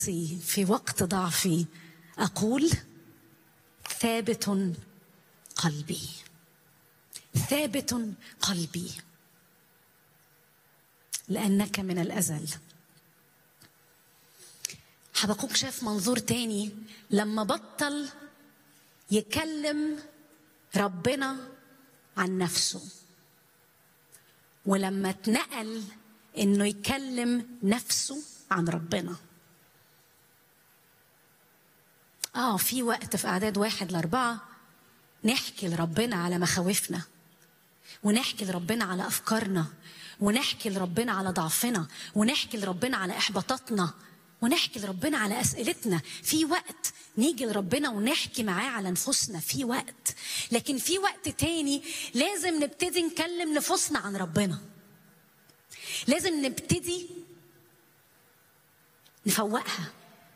في وقت ضعفي أقول ثابت قلبي ثابت قلبي لأنك من الأزل حبقوك شاف منظور تاني لما بطل يكلم ربنا عن نفسه ولما اتنقل انه يكلم نفسه عن ربنا اه في وقت في اعداد واحد لاربعه نحكي لربنا على مخاوفنا ونحكي لربنا على افكارنا ونحكي لربنا على ضعفنا ونحكي لربنا على احباطاتنا ونحكي لربنا على اسئلتنا في وقت نيجي لربنا ونحكي معاه على نفوسنا في وقت لكن في وقت تاني لازم نبتدي نكلم نفوسنا عن ربنا لازم نبتدي نفوقها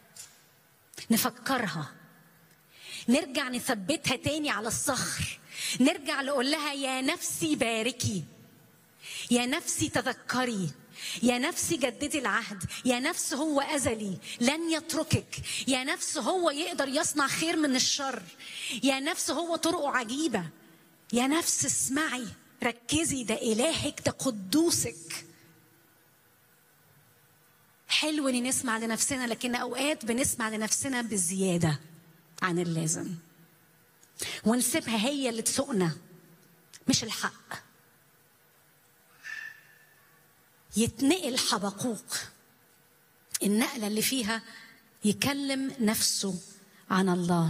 نفكرها نرجع نثبتها تاني على الصخر نرجع نقول لها يا نفسي باركي يا نفسي تذكري يا نفسي جددي العهد يا نفس هو أزلي لن يتركك يا نفس هو يقدر يصنع خير من الشر يا نفس هو طرقه عجيبة يا نفس اسمعي ركزي ده إلهك ده قدوسك حلو ان نسمع لنفسنا لكن اوقات بنسمع لنفسنا بزياده عن اللازم ونسيبها هي اللي تسوقنا مش الحق يتنقل حبقوق النقلة اللي فيها يكلم نفسه عن الله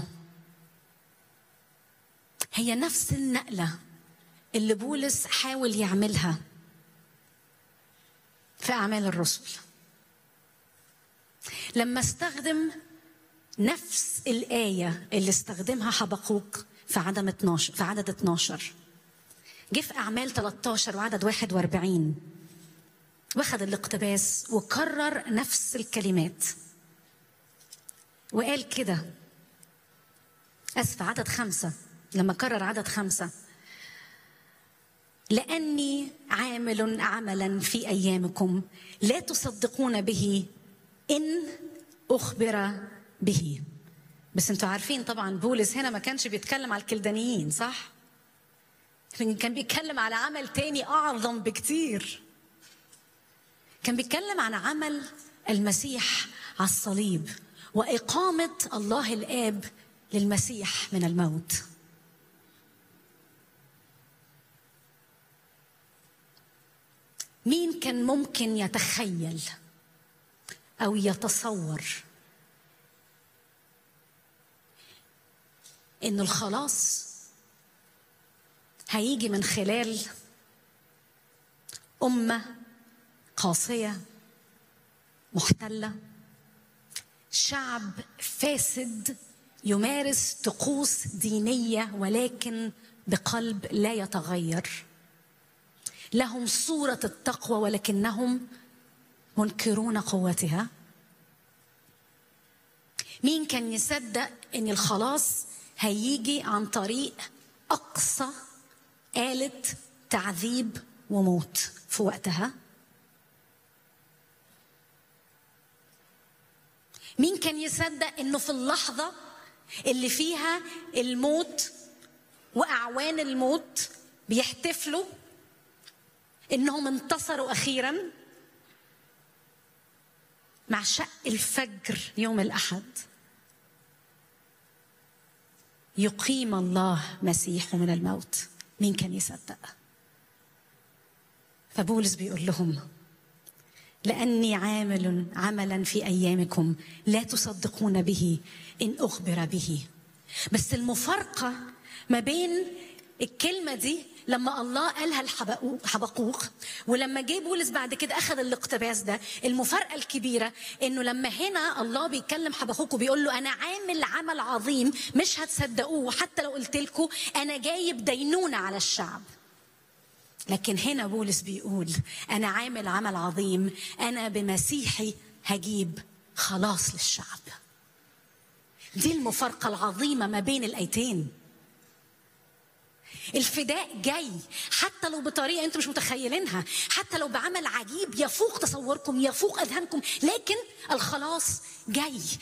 هي نفس النقلة اللي بولس حاول يعملها في أعمال الرسل لما استخدم نفس الآية اللي استخدمها حبقوق في عدد 12 في عدد 12 جه في أعمال 13 وعدد 41 واخد الاقتباس وكرر نفس الكلمات وقال كده أسف عدد خمسة لما كرر عدد خمسة لأني عامل عملا في أيامكم لا تصدقون به إن أخبر به بس انتوا عارفين طبعا بولس هنا ما كانش بيتكلم على الكلدانيين صح؟ كان بيتكلم على عمل تاني أعظم بكتير كان بيتكلم عن عمل المسيح على الصليب وإقامة الله الآب للمسيح من الموت مين كان ممكن يتخيل أو يتصور إن الخلاص هيجي من خلال أمة قاسية محتلة شعب فاسد يمارس طقوس دينية ولكن بقلب لا يتغير لهم صورة التقوى ولكنهم منكرون قوتها مين كان يصدق ان الخلاص هيجي عن طريق اقصى آلة تعذيب وموت في وقتها مين كان يصدق انه في اللحظة اللي فيها الموت واعوان الموت بيحتفلوا انهم انتصروا اخيرا مع شق الفجر يوم الاحد يقيم الله مسيحه من الموت مين كان يصدق فبولس بيقول لهم لاني عامل عملا في ايامكم لا تصدقون به ان اخبر به بس المفارقه ما بين الكلمه دي لما الله قالها لحبقوق ولما جه بولس بعد كده اخذ الاقتباس ده المفارقه الكبيره انه لما هنا الله بيكلم حبقوق وبيقول له انا عامل عمل عظيم مش هتصدقوه حتى لو قلت لكم انا جايب دينونه على الشعب لكن هنا بولس بيقول انا عامل عمل عظيم انا بمسيحي هجيب خلاص للشعب دي المفارقه العظيمه ما بين الايتين الفداء جاي حتى لو بطريقه انتم مش متخيلينها حتى لو بعمل عجيب يفوق تصوركم يفوق اذهانكم لكن الخلاص جاي